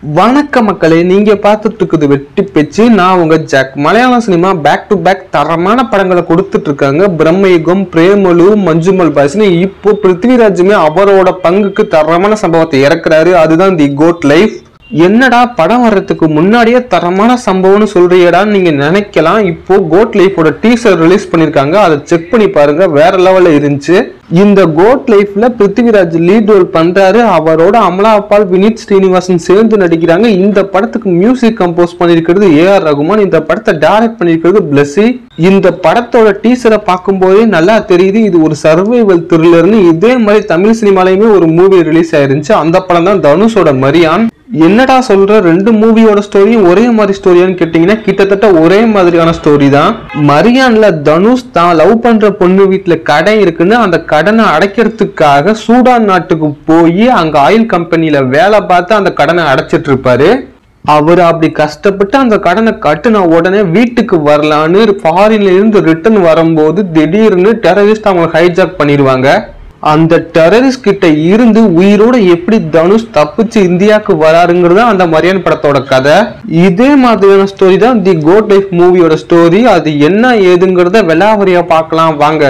வணக்க மக்களே நீங்க பார்த்துட்டு இருக்குது வெட்டி பேச்சு நான் உங்க ஜாக் மலையாள சினிமா பேக் டு பேக் தரமான படங்களை கொடுத்துட்டு இருக்காங்க பிரம்மயுகம் பிரேமலு மஞ்சுமல் பாய்ஸ்னு இப்போ பிருத்திவிராஜுமே அவரோட பங்குக்கு தரமான சம்பவத்தை இறக்குறாரு அதுதான் தி கோட் லைஃப் என்னடா படம் வர்றதுக்கு முன்னாடியே தரமான சம்பவம்னு சொல்றியடான்னு நீங்க நினைக்கலாம் இப்போ கோட் லைஃபோட டீசர் ரிலீஸ் பண்ணிருக்காங்க அதை செக் பண்ணி பாருங்க வேற லெவல்ல இருந்துச்சு இந்த கோட் லைஃப்ல பிருத்திவிராஜ் லீட் ரோல் பண்றாரு அவரோட அமலா பால் வினித் ஸ்ரீனிவாசன் சேர்ந்து நடிக்கிறாங்க இந்த படத்துக்கு மியூசிக் கம்போஸ் பண்ணிருக்கிறது ஏ ஆர் ரகுமான் இந்த படத்தை டைரக்ட் பண்ணிருக்கிறது பிளஸி இந்த படத்தோட டீசரை பார்க்கும்போதே நல்லா தெரியுது இது ஒரு சர்வைவல் த்ரில்லர்னு இதே மாதிரி தமிழ் சினிமாலையுமே ஒரு மூவி ரிலீஸ் ஆயிருந்துச்சு அந்த படம் தான் தனுஷோட மரியான் என்னடா சொல்ற ரெண்டு மூவியோட ஸ்டோரியும் ஒரே மாதிரி ஸ்டோரியான்னு கேட்டீங்கன்னா கிட்டத்தட்ட ஒரே மாதிரியான ஸ்டோரி தான் மரியான்ல தனுஷ் தான் லவ் பண்ற பொண்ணு வீட்டுல கடை இருக்குன்னு அந்த கடனை அடைக்கிறதுக்காக சூடான் நாட்டுக்கு போய் அங்க ஆயில் கம்பெனில வேலை பார்த்து அந்த கடனை அடைச்சிட்டு இருப்பாரு அவர் அப்படி கஷ்டப்பட்டு அந்த கடனை கட்டுன உடனே வீட்டுக்கு வரலான்னு ஃபாரின்ல இருந்து ரிட்டர்ன் வரும்போது திடீர்னு டெரரிஸ்ட் அவங்க ஹைஜாக் பண்ணிடுவாங்க அந்த டெரரிஸ்ட் கிட்ட இருந்து உயிரோட எப்படி தனுஷ் தப்பிச்சு இந்தியாவுக்கு வராருங்கிறது தான் அந்த மரியான் படத்தோட கதை இதே மாதிரியான ஸ்டோரி தான் தி கோட் லைஃப் மூவியோட ஸ்டோரி அது என்ன ஏதுங்கிறத வெளாவரியா பார்க்கலாம் வாங்க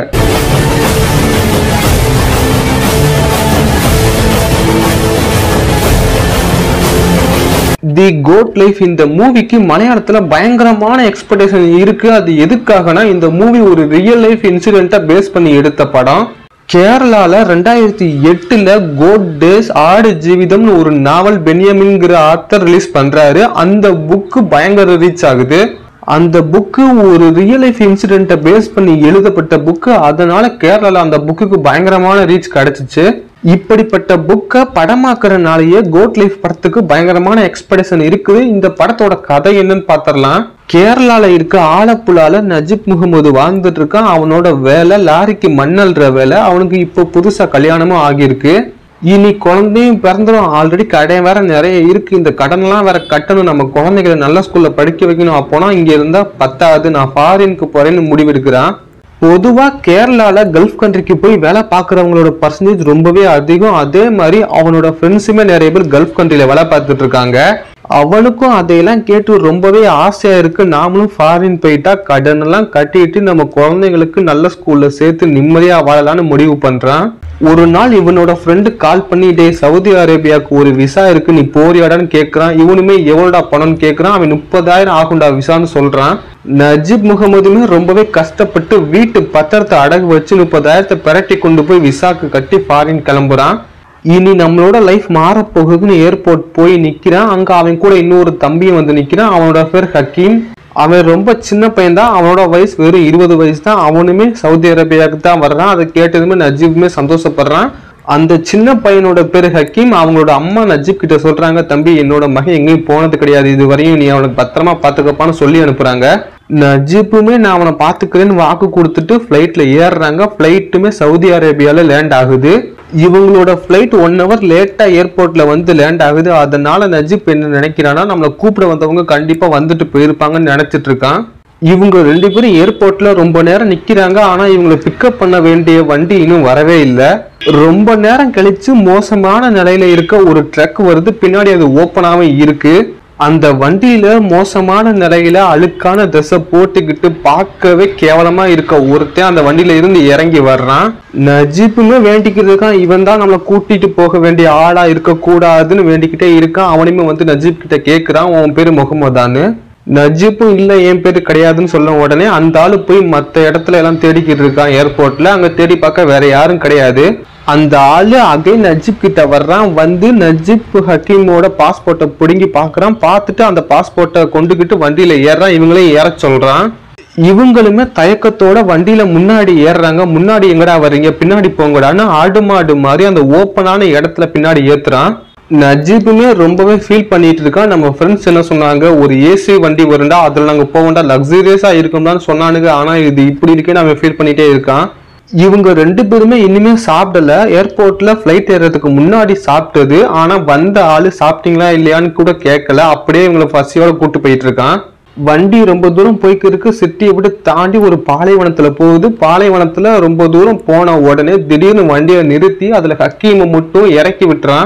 தி கோட் லைஃப் இந்த மூவிக்கு மலையாளத்துல பயங்கரமான எக்ஸ்பெக்டேஷன் இருக்கு அது எதுக்காகனா இந்த மூவி ஒரு ரியல் லைஃப் இன்சிடென்ட்டை பேஸ் பண்ணி எடுத்த படம் கேரளால ரெண்டாயிரத்தி எட்டுல கோட் டேஸ் ஆடு ஜீவிதம்னு ஒரு நாவல் பென்யமின்ங்கிற ஆத்தர் ரிலீஸ் பண்றாரு அந்த புக்கு பயங்கர ரீச் ஆகுது அந்த புக்கு ஒரு ரியல் லைஃப் இன்சிடென்ட்டை பேஸ் பண்ணி எழுதப்பட்ட புக்கு அதனால கேரளால அந்த புக்குக்கு பயங்கரமான ரீச் கிடைச்சிச்சு இப்படிப்பட்ட புக்கை படமாக்குறனாலேயே கோட் லைஃப் படத்துக்கு பயங்கரமான எக்ஸ்பெக்டேஷன் இருக்குது இந்த படத்தோட கதை என்னன்னு பாத்திரலாம் கேரளால இருக்க ஆலப்புழால நஜிப் முகமது வாழ்ந்துட்டு இருக்கான் அவனோட வேலை லாரிக்கு மண்ணல்ற வேலை அவனுக்கு இப்போ புதுசா கல்யாணமும் ஆகியிருக்கு இனி குழந்தையும் பிறந்துடும் ஆல்ரெடி கடன் வேற நிறைய இருக்கு இந்த கடன்லாம் வேற கட்டணும் நம்ம குழந்தைகளை நல்ல ஸ்கூல்ல படிக்க வைக்கணும் அப்போனா இங்க இருந்தா பத்தாது நான் ஃபாரினுக்கு போறேன்னு முடிவெடுக்கிறான் பொதுவா கேரளால கல்ஃப் கண்ட்ரிக்கு போய் வேலை பார்க்குறவங்களோட பர்சன்டேஜ் ரொம்பவே அதிகம் அதே மாதிரி அவனோட ஃப்ரெண்ட்ஸுமே நிறைய பேர் கல்ஃப் கண்ட்ரில வேலை பார்த்துட்டு இருக்காங்க அவனுக்கும் அதையெல்லாம் கேட்டு ரொம்பவே ஆசையா இருக்கு நாமளும் ஃபாரின் போயிட்டா கடன் எல்லாம் கட்டிட்டு நம்ம குழந்தைங்களுக்கு நல்ல ஸ்கூல்ல சேர்த்து நிம்மதியா வாழலாம்னு முடிவு பண்றான் ஒரு நாள் இவனோட ஃப்ரெண்டு கால் பண்ணி டே சவுதி அரேபியாவுக்கு ஒரு விசா இருக்கு நீ போறியாடான்னு கேட்கறான் இவனுமே எவ்வளோடா பணம்னு கேட்கறான் அவன் முப்பதாயிரம் ஆகும்டா விசான்னு சொல்றான் நஜீப் முகமதுமே ரொம்பவே கஷ்டப்பட்டு வீட்டு பத்திரத்தை அடகு வச்சு முப்பதாயிரத்தை பிரட்டி கொண்டு போய் விசாக்கு கட்டி ஃபாரின் கிளம்புறான் இனி நம்மளோட லைஃப் மாறப்போகுதுன்னு ஏர்போர்ட் போய் நிக்கிறான் அங்க அவன் கூட இன்னொரு தம்பியும் வந்து நிக்கிறான் அவனோட பேர் ஹக்கீம் அவன் ரொம்ப சின்ன பையன் தான் அவனோட வயசு வெறும் இருபது வயசு தான் அவனுமே சவுதி அரேபியாவுக்கு தான் வர்றான் அதை கேட்டதுமே நஜீபுமே சந்தோஷப்படுறான் அந்த சின்ன பையனோட பேரு ஹக்கீம் அவங்களோட அம்மா நஜீப் கிட்ட சொல்றாங்க தம்பி என்னோட மகன் எங்கேயும் போனது கிடையாது இது வரையும் நீ அவனுக்கு பத்திரமா பாத்துக்கப்பான்னு சொல்லி அனுப்புறாங்க நஜீப்புமே நான் அவனை பாத்துக்கிறேன்னு வாக்கு கொடுத்துட்டு ஃபிளைட்ல ஏறுறாங்க ஃபிளைட்டுமே சவுதி அரேபியால லேண்ட் ஆகுது இவங்களோட ஃபிளைட் ஒன் ஹவர் லேட்டா ஏர்போர்ட்ல வந்து லேண்ட் ஆகுது அதனால நஜீப் என்ன நினைக்கிறான்னா நம்மளை கூப்பிட வந்தவங்க கண்டிப்பா வந்துட்டு போயிருப்பாங்கன்னு நினைச்சிட்டு இருக்கான் இவங்க ரெண்டு பேரும் ஏர்போர்ட்ல ரொம்ப நேரம் நிக்கிறாங்க ஆனா இவங்களை பிக்கப் பண்ண வேண்டிய வண்டி இன்னும் வரவே இல்லை ரொம்ப நேரம் கழிச்சு மோசமான நிலையில இருக்க ஒரு ட்ரக் வருது பின்னாடி அது ஓப்பனாவே இருக்கு அந்த வண்டியில மோசமான நிலையில அழுக்கான ட்ரெஸ்ஸை போட்டுக்கிட்டு பார்க்கவே கேவலமா இருக்க ஒருத்தன் அந்த வண்டியில இருந்து இறங்கி வர்றான் நஜீப்புமே வேண்டிக்கிறதுக்கான் இவன் தான் நம்மளை கூட்டிட்டு போக வேண்டிய ஆளா இருக்க கூடாதுன்னு வேண்டிக்கிட்டே இருக்கான் அவனையுமே வந்து நஜீப் கிட்ட கேக்குறான் உன் பேரு முகமதான்னு நஜீப்பும் இல்ல என் பேரு கிடையாதுன்னு சொல்ல உடனே அந்த ஆளு போய் மத்த இடத்துல எல்லாம் தேடிக்கிட்டு இருக்கான் ஏர்போர்ட்ல அங்க தேடி பார்க்க வேற யாரும் கிடையாது அந்த ஆளு அகை நஜீப் கிட்ட வர்றான் வந்து நஜீப் ஹக்கீமோட பாஸ்போர்ட்டை பிடுங்கி பார்க்கறான் பார்த்துட்டு அந்த பாஸ்போர்ட்டை கொண்டுகிட்டு வண்டியில ஏறான் இவங்களையும் ஏற சொல்றான் இவங்களுமே தயக்கத்தோட வண்டியில முன்னாடி ஏறுறாங்க முன்னாடி எங்கடா வர்றீங்க பின்னாடி போங்கடான்னு ஆடு மாடு மாதிரி அந்த ஓப்பனான இடத்துல பின்னாடி ஏத்துறான் நஜீபுமே ரொம்பவே ஃபீல் பண்ணிட்டு இருக்கான் நம்ம ஃப்ரெண்ட்ஸ் என்ன சொன்னாங்க ஒரு ஏசி வண்டி வரும்டா அதுல நாங்க போவோம்டா லக்ஸரியஸா இருக்கும்டான்னு சொன்னானுங்க ஆனா இது இப்படி இருக்கேன்னு அவன் ஃபீல் பண்ணிட்டே இருக்கான் இவங்க ரெண்டு பேருமே இனிமே சாப்பிடல ஏர்போர்ட்ல ஃபிளைட் ஏறதுக்கு முன்னாடி சாப்பிட்டது ஆனா வந்த ஆளு சாப்பிட்டீங்களா இல்லையான்னு கூட கேட்கல அப்படியே இவங்களை பசியோட கூட்டு போயிட்டு இருக்கான் வண்டி ரொம்ப தூரம் போய்க்கு இருக்கு சிட்டியை விட்டு தாண்டி ஒரு பாலைவனத்துல போகுது பாலைவனத்துல ரொம்ப தூரம் போன உடனே திடீர்னு வண்டியை நிறுத்தி அதுல ஹக்கீமை மட்டும் இறக்கி விட்டுறான்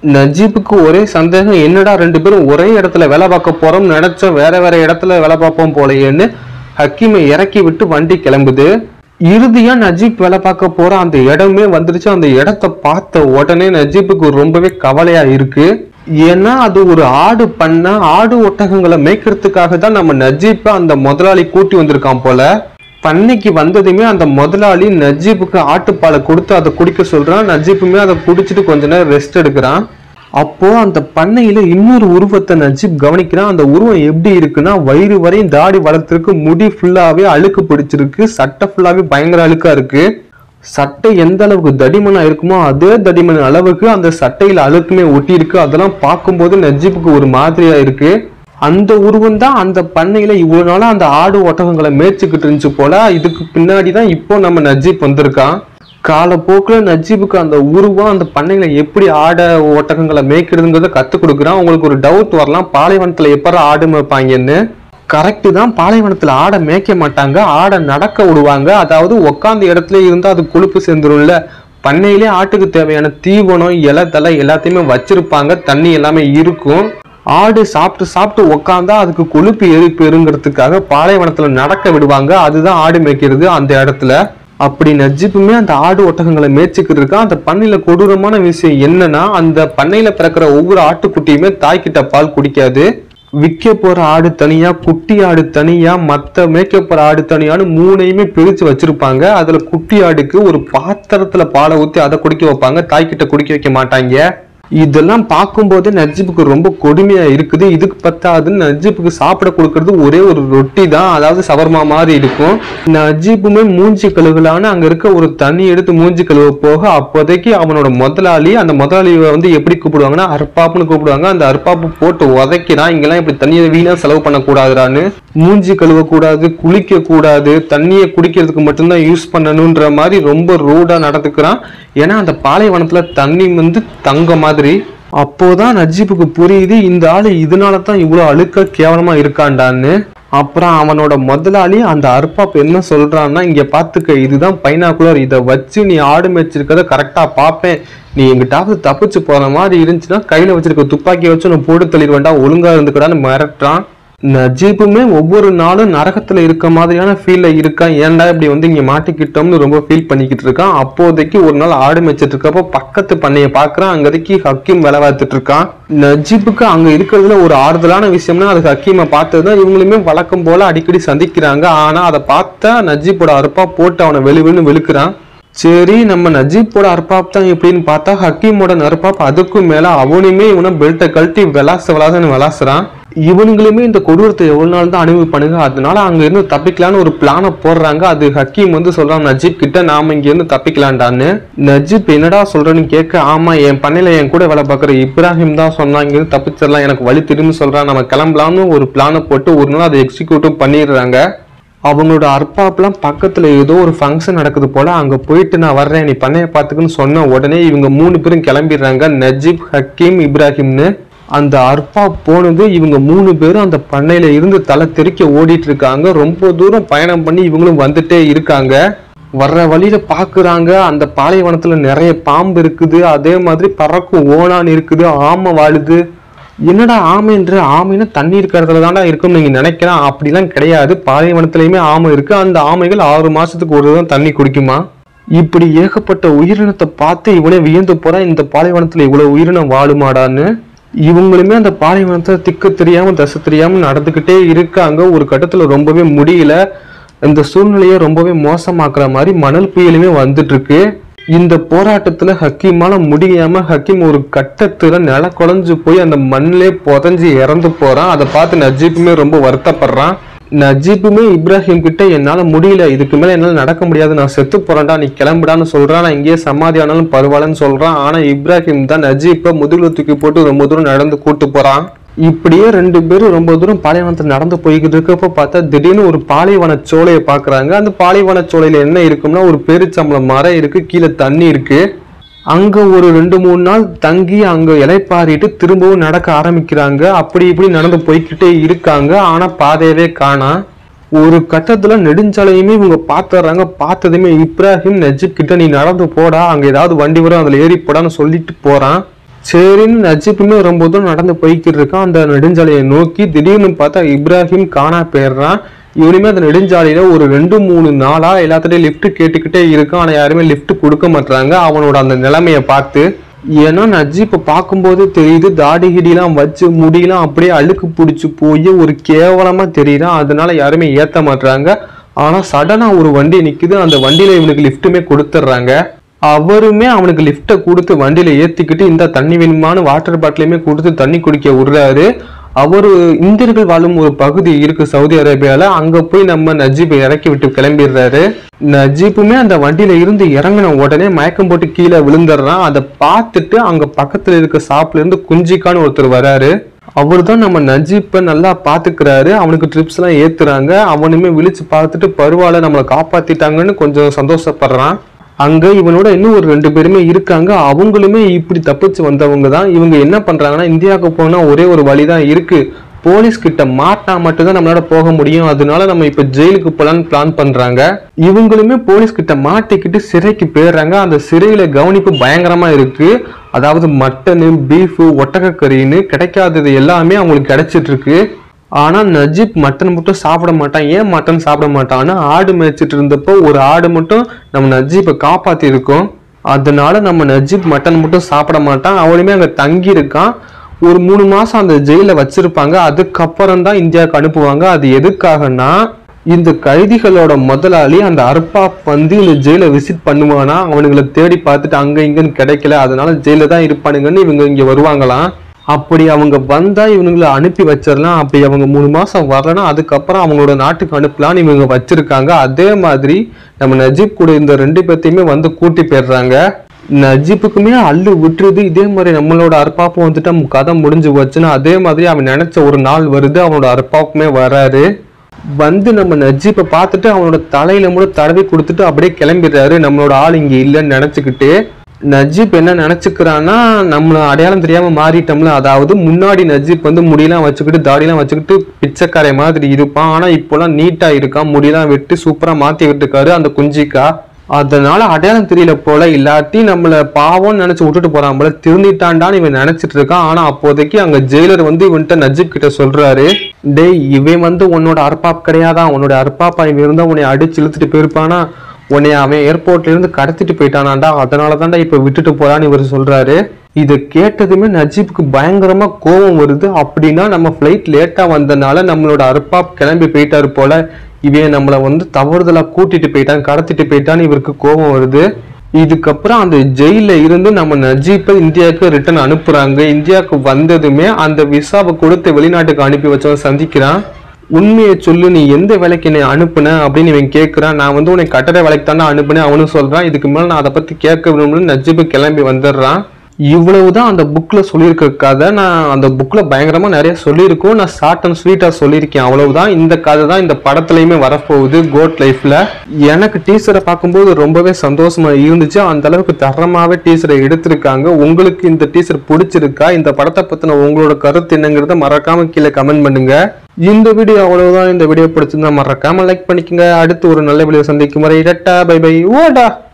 நஜீபுக்கு ஒரே சந்தேகம் என்னடா ரெண்டு பேரும் ஒரே இடத்துல வேலை பார்க்க போறோம் நினைச்சோம் வேற வேற இடத்துல வேலை பார்ப்போம் போலயேன்னு ஹக்கீமை இறக்கி விட்டு வண்டி கிளம்புது இறுதியா நஜீப் வேலை பார்க்க போற அந்த இடமே வந்துருச்சு அந்த இடத்த பார்த்த உடனே நஜீப்புக்கு ரொம்பவே கவலையா இருக்கு ஏன்னா அது ஒரு ஆடு பண்ண ஆடு ஒட்டகங்களை மேய்க்கிறதுக்காக தான் நம்ம நஜீப்பை அந்த முதலாளி கூட்டி வந்திருக்கான் போல பண்ணைக்கு வந்ததுமே அந்த முதலாளி நஜீப்புக்கு ஆட்டுப்பாலை கொடுத்து அதை குடிக்க சொல்றான் நஜீப்புமே அதை குடிச்சிட்டு கொஞ்ச நேரம் ரெஸ்ட் எடுக்கிறான் அப்போ அந்த பண்ணையில இன்னொரு உருவத்தை நஜீப் கவனிக்கிறான் அந்த உருவம் எப்படி இருக்குன்னா வயிறு வரையும் தாடி வளர்த்திருக்கு முடி ஃபுல்லாவே அழுக்கு பிடிச்சிருக்கு சட்டை ஃபுல்லாவே பயங்கர அழுக்கா இருக்கு சட்டை எந்த அளவுக்கு தடிமனா இருக்குமோ அதே தடிமன் அளவுக்கு அந்த சட்டையில அழுக்குமே ஒட்டி இருக்கு அதெல்லாம் பார்க்கும்போது நஜீப்புக்கு ஒரு மாதிரியா இருக்கு அந்த உருவம் தான் அந்த பண்ணையில இவ்வளவு நாளா அந்த ஆடு ஒட்டகங்களை மேய்ச்சிக்கிட்டு இருந்துச்சு போல இதுக்கு பின்னாடி தான் இப்போ நம்ம நஜீப் வந்திருக்கான் காலப்போக்குல நஜீபுக்கு அந்த உருவம் அந்த பண்ணையில எப்படி ஆட ஒட்டகங்களை மேய்க்கிறதுங்கிறத கத்து கொடுக்குறான் உங்களுக்கு ஒரு டவுட் வரலாம் பாலைவனத்துல எப்பற ஆடு மேய்ப்பாங்கன்னு கரெக்டு தான் பாலைவனத்துல ஆடை மேய்க்க மாட்டாங்க ஆடை நடக்க விடுவாங்க அதாவது உக்காந்த இடத்துல இருந்து அது கொழுப்பு சேர்ந்துரும்ல பண்ணையிலே ஆட்டுக்கு தேவையான தீவனம் இலை தலை எல்லாத்தையுமே வச்சிருப்பாங்க தண்ணி எல்லாமே இருக்கும் ஆடு சாப்பிட்டு சாப்பிட்டு உக்காந்தா அதுக்கு கொழுப்பு ஏறி பெருங்கிறதுக்காக பாலைவனத்துல நடக்க விடுவாங்க அதுதான் ஆடு மேய்க்கிறது அந்த இடத்துல அப்படி நஜிப்புமே அந்த ஆடு ஒட்டகங்களை மேய்ச்சிக்கிட்டு இருக்கான் அந்த பண்ணையில கொடூரமான விஷயம் என்னன்னா அந்த பண்ணையில பிறக்கிற ஒவ்வொரு ஆட்டுக்குட்டியுமே தாய்கிட்ட பால் குடிக்காது விற்க போற ஆடு தனியா குட்டி ஆடு தனியா மத்த மேய்க்க போற ஆடு தனியான்னு மூணையுமே பிரிச்சு வச்சிருப்பாங்க அதுல குட்டி ஆடுக்கு ஒரு பாத்திரத்துல பாலை ஊத்தி அதை குடிக்க வைப்பாங்க தாய்கிட்ட குடிக்க வைக்க மாட்டாங்க இதெல்லாம் பார்க்கும்போது நஜிப்புக்கு ரொம்ப கொடுமையா இருக்குது இதுக்கு பத்தாதுன்னு நஜிப்புக்கு சாப்பிட கொடுக்கறது ஒரே ஒரு ரொட்டி தான் அதாவது சவர்மா மாதிரி இருக்கும் நஜிப்புமே மூஞ்சி கழுவலான்னு அங்க இருக்க ஒரு தண்ணி எடுத்து மூஞ்சி கழுவ போக அப்போதைக்கு அவனோட முதலாளி அந்த முதலாளியை வந்து எப்படி கூப்பிடுவாங்கன்னா அற்பாப்புன்னு கூப்பிடுவாங்க அந்த அற்பாப்பு போட்டு உதைக்கிறான் இங்கெல்லாம் இப்படி தண்ணியை வீணா செலவு பண்ணக்கூடாதுடான்னு மூஞ்சி கழுவ கூடாது குளிக்க கூடாது தண்ணியை குடிக்கிறதுக்கு மட்டும்தான் யூஸ் பண்ணணுன்ற மாதிரி ரொம்ப ரூடா நடந்துக்கிறான் ஏன்னா அந்த பாலைவனத்துல தண்ணி வந்து தங்க மாதிரி அப்போதான் நஜீபுக்கு புரியுது இந்த ஆளு இதனால தான் இவ்வளவு அழுக்க கேவலமா இருக்காண்டான்னு அப்புறம் அவனோட முதலாளி அந்த அற்பாப் என்ன சொல்றான்னா இங்க பாத்துக்க இதுதான் பைனாக்குலர் இதை வச்சு நீ ஆடு மேய்ச்சிருக்கத கரெக்டா பார்ப்பேன் நீ எங்கிட்டாவது தப்பிச்சு போற மாதிரி இருந்துச்சுன்னா கையில வச்சிருக்க துப்பாக்கி வச்சு நான் போட்டு தள்ளிடுவேன்டா ஒழுங்கா இருந்துக்கடான்னு மிரட்டுறான் நஜீபுமே ஒவ்வொரு நாளும் நரகத்துல இருக்க மாதிரியான ஃபீல்ல இருக்கான் ஏன்டா இப்படி வந்து இங்க மாட்டிக்கிட்டோம்னு ரொம்ப ஃபீல் பண்ணிக்கிட்டு இருக்கான் அப்போதைக்கு ஒரு நாள் ஆடு மேய்ச்சிட்டு இருக்கப்போ பக்கத்து பண்ணைய பாக்குறான் அங்கதைக்கு ஹக்கீம் வேலை பார்த்துட்டு இருக்கான் நஜீபுக்கு அங்க இருக்கிறதுல ஒரு ஆறுதலான விஷயம்னா அது ஹக்கீமை பார்த்ததுதான் இவங்களுமே வழக்கம் போல அடிக்கடி சந்திக்கிறாங்க ஆனா அதை பார்த்தா நஜீப்போட அறுப்பா போட்டு அவனை வெளுவென்னு வெளுக்கிறான் சரி நம்ம நஜீப்போட அற்பாப் தான் எப்படின்னு பார்த்தா ஹக்கீமோட நற்பாப் அதுக்கும் மேல அவனுமே இவனை பெல்ட்டை கழட்டி விளாச விளாசன்னு விளாசுறான் இவனுங்களுமே இந்த கொடூரத்தை எவ்வளவு நாள் தான் அனுபவிப்பானுங்க அதனால அங்க இருந்து தப்பிக்கலான்னு ஒரு பிளானை போடுறாங்க அது ஹக்கீம் வந்து சொல்றான் நஜீப் கிட்ட நாம இங்க இருந்து தப்பிக்கலான்டான்னு நஜீப் என்னடா சொல்றேன்னு கேட்க ஆமா என் பண்ணையில என் கூட வேலை பார்க்குற இப்ராஹிம் தான் சொன்னா இங்க இருந்து தப்பிச்சிடலாம் எனக்கு வழி திரும்பி சொல்றான் நம்ம கிளம்பலாம்னு ஒரு பிளானை போட்டு ஒரு நாள் அதை எக்ஸிக்யூட்டும் பண்ணிடுறாங்க அவங்களோட அற்பாப்லாம் பக்கத்துல ஏதோ ஒரு ஃபங்க்ஷன் நடக்குது போல அங்க போயிட்டு நான் வர்றேன் நீ பண்ணைய பாத்துக்குன்னு சொன்ன உடனே இவங்க மூணு பேரும் கிளம்பிடுறாங்க நஜீப் ஹக்கீம் இப்ராஹிம்னு அந்த அற்பா போனது இவங்க மூணு பேரும் அந்த பண்ணையில இருந்து தலை தெறிக்க ஓடிட்டு இருக்காங்க ரொம்ப தூரம் பயணம் பண்ணி இவங்களும் வந்துட்டே இருக்காங்க வர்ற வழியில பாக்குறாங்க அந்த பாலைவனத்துல நிறைய பாம்பு இருக்குது அதே மாதிரி பறக்கும் ஓணான் இருக்குது ஆமை வாழுது என்னடா ஆமைன்ற ஆமைன்னா தண்ணி இருக்கிறதுல தான்டா இருக்கும்னு நீங்க நினைக்கலாம் அப்படிலாம் கிடையாது பாலைவனத்திலயுமே ஆமை இருக்கு அந்த ஆமைகள் ஆறு மாசத்துக்கு ஒரு தான் தண்ணி குடிக்குமா இப்படி ஏகப்பட்ட உயிரினத்தை பார்த்து இவனே வியந்து போறான் இந்த பாலைவனத்துல இவ்வளவு உயிரினம் வாழுமாடான்னு இவங்களுமே அந்த பாலைவனத்தை திக்கு தெரியாம தசை தெரியாம நடந்துகிட்டே இருக்காங்க ஒரு கட்டத்துல ரொம்பவே முடியல இந்த சூழ்நிலையை ரொம்பவே மோசமாக்குற மாதிரி மணல் புயலுமே வந்துட்டு இருக்கு இந்த போராட்டத்துல ஹக்கீமால முடியாம ஹக்கீம் ஒரு கட்டத்துல நில குழஞ்சு போய் அந்த மண்ணிலே புதஞ்சு இறந்து போறான் அதை பார்த்து நஜீப்புமே ரொம்ப வருத்தப்படுறான் நஜீப்புமே இப்ராஹிம் கிட்ட என்னால முடியல இதுக்கு மேல என்னால நடக்க முடியாது நான் செத்து போறேன்டா நீ கிளம்புடான்னு சொல்றான் நான் இங்கேயே சமாதி ஆனாலும் பரவாயில்லன்னு சொல்றான் ஆனா இப்ராஹிம் தான் நஜீப்பை முதுகுல தூக்கி போட்டு ரொம்ப தூரம் நடந்து கூட்டு போறான் இப்படியே ரெண்டு பேரும் ரொம்ப தூரம் பாலைவனத்துல நடந்து போய்கிட்டு இருக்கப்போ பார்த்தா திடீர்னு ஒரு பாலைவன சோலையை பாக்குறாங்க அந்த பாலைவன சோலையில என்ன இருக்கும்னா ஒரு பேரிச்சம்பளம் மரம் இருக்கு கீழே தண்ணி இருக்கு அங்க ஒரு ரெண்டு மூணு நாள் தங்கி அங்க இலைப்பாரிட்டு திரும்பவும் நடக்க ஆரம்பிக்கிறாங்க அப்படி இப்படி நடந்து போய்க்கிட்டே இருக்காங்க ஆனா பாதையவே காணா ஒரு கட்டத்துல நெடுஞ்சாலையுமே இவங்க பாத்துறாங்க பார்த்ததுமே இப்ராஹிம் நஜீப் கிட்ட நீ நடந்து போடா அங்க ஏதாவது வண்டி வரும் அதுல ஏறி போடான்னு சொல்லிட்டு போறான் சரின்னு நஜிப்புமே ரொம்ப தூரம் நடந்து போய்கிட்டு இருக்கான் அந்த நெடுஞ்சாலையை நோக்கி திடீர்னு பார்த்தா இப்ராஹிம் காணா போயிடுறான் இவனுமே அந்த நெடுஞ்சாலையில ஒரு ரெண்டு மூணு நாளா எல்லாத்துடையும் லிஃப்ட் கேட்டுக்கிட்டே இருக்கான் ஆனா யாருமே லிஃப்ட் கொடுக்க மாட்டாங்க அவனோட அந்த நிலைமைய பார்த்து ஏன்னா நஜீப்பை பார்க்கும்போது தெரியுது தாடி கிடிலாம் வச்சு முடியெல்லாம் அப்படியே அழுக்கு பிடிச்சி போய் ஒரு கேவலமா தெரியுறான் அதனால யாருமே ஏத்த மாட்டாங்க ஆனா சடனா ஒரு வண்டி நிக்குது அந்த வண்டியில இவனுக்கு லிஃப்ட்டுமே கொடுத்துட்றாங்க அவருமே அவனுக்கு லிஃப்ட்டை கொடுத்து வண்டியில ஏத்திக்கிட்டு இந்த தண்ணி வேணுமான்னு வாட்டர் பாட்டிலையுமே கொடுத்து தண்ணி குடிக்க விடுறாரு அவரு இந்தியர்கள் வாழும் ஒரு பகுதி இருக்கு சவுதி அரேபியால அங்க போய் நம்ம நஜீபை இறக்கி விட்டு கிளம்பிடுறாரு நஜீப்புமே அந்த வண்டியில இருந்து இறங்கின உடனே மயக்கம் போட்டு கீழே விழுந்துடுறான் அதை பார்த்துட்டு அங்க பக்கத்துல இருக்க ஷாப்ல இருந்து குஞ்சிக்கான்னு ஒருத்தர் வராரு அவர் தான் நம்ம நஜீப்பை நல்லா பாத்துக்கிறாரு அவனுக்கு ட்ரிப்ஸ் எல்லாம் ஏத்துறாங்க அவனுமே விழிச்சு பார்த்துட்டு பரவாயில்ல நம்மளை காப்பாத்திட்டாங்கன்னு கொஞ்சம் சந்தோஷப்படுறான் அங்க இவனோட இன்னும் ஒரு ரெண்டு பேருமே இருக்காங்க அவங்களுமே இப்படி தப்பிச்சு வந்தவங்க தான் இவங்க என்ன பண்றாங்கன்னா இந்தியாவுக்கு போனா ஒரே ஒரு வழிதான் இருக்கு போலீஸ் கிட்ட மாட்டினா மட்டும்தான் நம்மளால போக முடியும் அதனால நம்ம இப்ப ஜெயிலுக்கு போலான்னு பிளான் பண்றாங்க இவங்களுமே போலீஸ் கிட்ட மாட்டிக்கிட்டு சிறைக்கு போயிடுறாங்க அந்த சிறையில கவனிப்பு பயங்கரமா இருக்கு அதாவது மட்டனு பீஃபு ஒட்டகக்கறின்னு கிடைக்காதது எல்லாமே அவங்களுக்கு கிடைச்சிட்டு இருக்கு ஆனா நஜீப் மட்டன் மட்டும் சாப்பிட மாட்டான் ஏன் மட்டன் சாப்பிட மாட்டான்னா ஆடு மேய்ச்சிட்டு இருந்தப்போ ஒரு ஆடு மட்டும் நம்ம நஜீப்பை காப்பாத்தி இருக்கோம் அதனால நம்ம நஜீப் மட்டன் மட்டும் சாப்பிட மாட்டான் அவனுமே அங்க தங்கி இருக்கான் ஒரு மூணு மாசம் அந்த ஜெயில வச்சிருப்பாங்க அதுக்கப்புறம் தான் இந்தியாவுக்கு அனுப்புவாங்க அது எதுக்காகன்னா இந்த கைதிகளோட முதலாளி அந்த அர்பாப் வந்து இந்த ஜெயில விசிட் பண்ணுவானா அவனுங்களை தேடி பார்த்துட்டு அங்க இங்கன்னு கிடைக்கல அதனால ஜெயில தான் இருப்பானுங்கன்னு இவங்க இங்க வருவாங்களாம் அப்படி அவங்க வந்தா இவனுங்களை அனுப்பி வச்சிடலாம் அப்படி அவங்க மூணு மாசம் வரலன்னா அதுக்கப்புறம் அவங்களோட நாட்டுக்கு அனுப்பலாம்னு இவங்க வச்சிருக்காங்க அதே மாதிரி நம்ம நஜீப் கூட இந்த ரெண்டு பேர்த்தையுமே வந்து கூட்டி போயிடுறாங்க நஜீப்புக்குமே அள்ளு விட்டுருது இதே மாதிரி நம்மளோட அற்பாப்பும் வந்துட்டு நம்ம கதை முடிஞ்சு போச்சுன்னா அதே மாதிரி அவன் நினைச்ச ஒரு நாள் வருது அவனோட அற்பாப்புமே வராரு வந்து நம்ம நஜீப்பை பார்த்துட்டு அவனோட தலையில கூட தடவி கொடுத்துட்டு அப்படியே கிளம்பிடுறாரு நம்மளோட ஆள் இங்க இல்லைன்னு நினைச்சுக்கிட்டு நஜீப் என்ன நினைச்சுக்கிறான்னா நம்மள அடையாளம் தெரியாம மாறிட்டோம்ல அதாவது முன்னாடி நஜீப் வந்து முடியெல்லாம் வச்சுக்கிட்டு தாடியெல்லாம் வச்சுக்கிட்டு பிச்சைக்காரை மாதிரி இருப்பான் ஆனா இப்போலாம் நீட்டா இருக்கான் முடியெல்லாம் வெட்டி சூப்பரா மாத்தி விட்டுருக்காரு அந்த குஞ்சிக்கா அதனால அடையாளம் தெரியல போல இல்லாட்டி நம்மள பாவம்னு நினைச்சு விட்டுட்டு போறான் போல திருந்திட்டான்டான்னு இவன் நினைச்சிட்டு இருக்கான் ஆனா அப்போதைக்கு அங்க ஜெயிலர் வந்து இவன்கிட்ட நஜீப் கிட்ட சொல்றாரு டேய் இவன் வந்து உன்னோட அற்பாப் கிடையாதான் உன்னோட அற்பாப்பா இவன் இருந்தா உன்னை அடிச்சு இழுத்துட்டு போயிருப்பானா உன்னை அவன் ஏர்போர்ட்ல இருந்து கடத்திட்டு போயிட்டானாண்டா அதனால தான்டா இப்ப விட்டுட்டு போறான்னு இவர் சொல்றாரு இதை கேட்டதுமே நஜீப்புக்கு பயங்கரமா கோபம் வருது அப்படின்னா நம்ம ஃப்ளைட் லேட்டா வந்தனால நம்மளோட அர்பாப் கிளம்பி போயிட்டாரு போல இவன் நம்மளை வந்து தவறுதலா கூட்டிட்டு போயிட்டான் கடத்திட்டு போயிட்டான்னு இவருக்கு கோபம் வருது இதுக்கப்புறம் அந்த ஜெயில இருந்து நம்ம நஜீப்பை இந்தியாவுக்கு ரிட்டர்ன் அனுப்புறாங்க இந்தியாவுக்கு வந்ததுமே அந்த விசாவை கொடுத்து வெளிநாட்டுக்கு அனுப்பி வச்சவன் சந்திக்கிறான் உண்மையை சொல்லு நீ எந்த வேலைக்கு என்னை அனுப்புன அப்படின்னு இவன் கேட்கிறான் நான் வந்து உன்னை கட்டட வேலைக்கு தானே அனுப்புனேன் அவனும் சொல்றான் இதுக்கு மேல நான் அதை பத்தி கேட்க விரும்புன்னு நஜீபு கிளம்பி வந்துடுறான் இவ்வளவுதான் அந்த புக்ல சொல்லியிருக்க கதை நான் அந்த புக்ல பயங்கரமா நிறைய சொல்லியிருக்கோம் நான் ஷார்ட் அண்ட் ஸ்வீட்டா சொல்லியிருக்கேன் அவ்வளவுதான் இந்த கதை தான் இந்த படத்துலயுமே வரப்போகுது கோட் லைஃப்ல எனக்கு டீச்சரை பார்க்கும்போது ரொம்பவே சந்தோஷமா இருந்துச்சு அந்த அளவுக்கு தரமாவே டீச்சரை எடுத்திருக்காங்க உங்களுக்கு இந்த டீச்சர் பிடிச்சிருக்கா இந்த படத்தை பத்தின உங்களோட கருத்து என்னங்கிறத மறக்காம கீழே கமெண்ட் பண்ணுங்க இந்த வீடியோ அவ்வளவுதான் இந்த வீடியோ பிடிச்சிருந்தா மறக்காம லைக் பண்ணிக்கங்க அடுத்து ஒரு நல்ல வீடியோ சந்திக்கும் வரை டட்டா பை பை ஓடா